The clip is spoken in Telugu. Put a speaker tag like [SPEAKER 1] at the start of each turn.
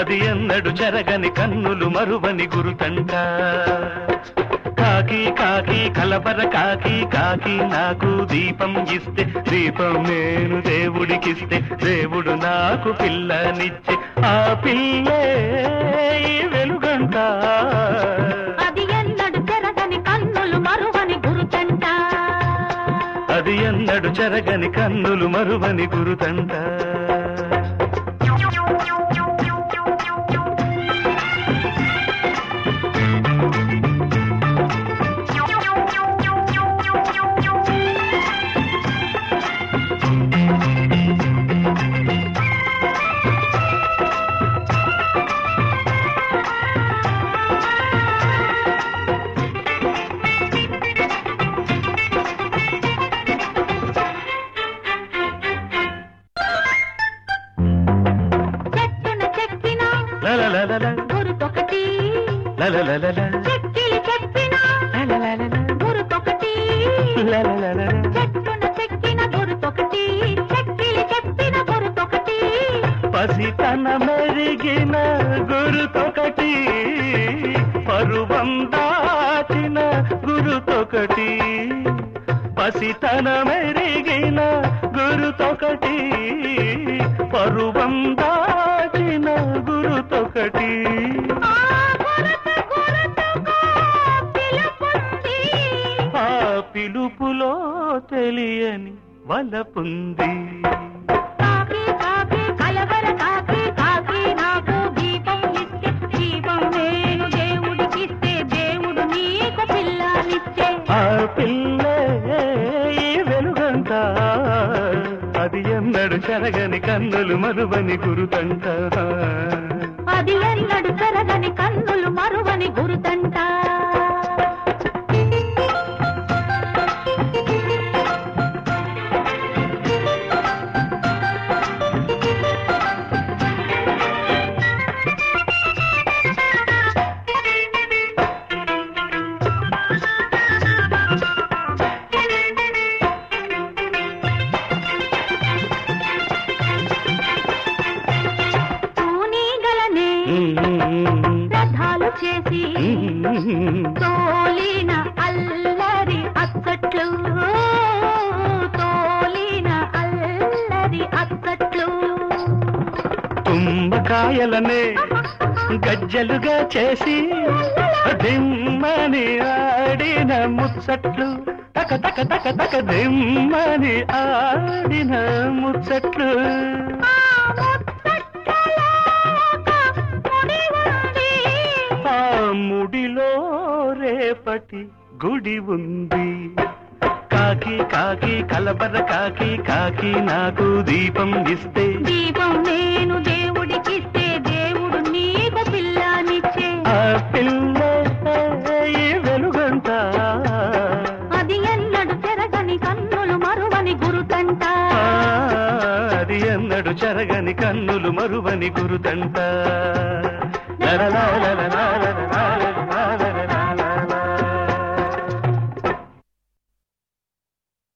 [SPEAKER 1] అది ఎన్నడు చెరగని కన్నులు మరువని గురుతంట కాకి కాకి కలబర కాకి కాకి నాకు దీపం ఇస్తే దీపం నేను దేవుడికిస్తే దేవుడు నాకు పిల్లనిచ్చే ఆ పిల్లే ఈ వెలుగంట
[SPEAKER 2] అది ఎన్నడు చెరగని కన్నులు మరువని గురుతంట
[SPEAKER 1] అది ఎన్నడు చెరగని కన్నులు మరువని గురుతంట
[SPEAKER 2] చెట్టున చెక్కిన
[SPEAKER 1] లలలలల,
[SPEAKER 2] గురుతొకటి
[SPEAKER 1] లలలలల,
[SPEAKER 2] చెక్కిలి చెప్పిన
[SPEAKER 1] లలలలల,
[SPEAKER 2] గురుతొకటి
[SPEAKER 1] లలలలల.
[SPEAKER 2] చెట్టున చెక్కిన గురుతొకటి చెక్కిలి చెప్పిన గురుతొకటి
[SPEAKER 1] పసితన మెరిగిన గురుతొకటి పరువం దాచిన గురుతొకటి పసితన మెరిగిన గురుతొకటి పరువం దాచిన గురుతొకటి
[SPEAKER 2] ఆ గురుతు గురుతుగా పిలుపుంది
[SPEAKER 1] ఆ పిలుపులో తెలియని వలపుంది
[SPEAKER 2] కాకి కాకి కలవర కాకి కాకి నాకు దీపం ఇస్తే దీపం నేను దేవుడికిస్తే దేవుడు నీకు పిల్లనిచ్చే
[SPEAKER 1] ఆ పిల్లే ఈ వెలుగంట అది ఎన్నడు చెరగని కన్నులు మరువని గురుతంట
[SPEAKER 2] అది ఎన్నడు చెరగని కన్నులు మరువని గురుతంట తూనీగలనే రథాలు చేసి తోలిన అల్లరి అక్కట్లు తోలిన అల్లరి అక్కట్లు
[SPEAKER 1] తుంబకాయలనే గజ్జలుగా చేసి దిమ్మని ఆడిన ముచ్చట్లు తక తక తక తక దిమ్మని ఆడిన ముచ్చట్లు
[SPEAKER 2] ఆ ముచ్చట్లలోక ముడి ఉంది.
[SPEAKER 1] ఆ ముడిలో రేపటి గుడి ఉంది కాకి కాకి కలబర కాకి కాకి నాకు దీపం ఇస్తే
[SPEAKER 2] దీపం నేను దేవుడికిస్తే దేవుడు నీకు పిల్లనిచ్చే
[SPEAKER 1] ఆ పిల్ల ఈ వెలుగంట
[SPEAKER 2] అది ఎన్నడు చెరగని కన్నులు మరువని గురుతంట
[SPEAKER 1] ఆ, అది ఎన్నడు చెరగని కన్నులు మరువని గురుతంట లలలాలలలాలల.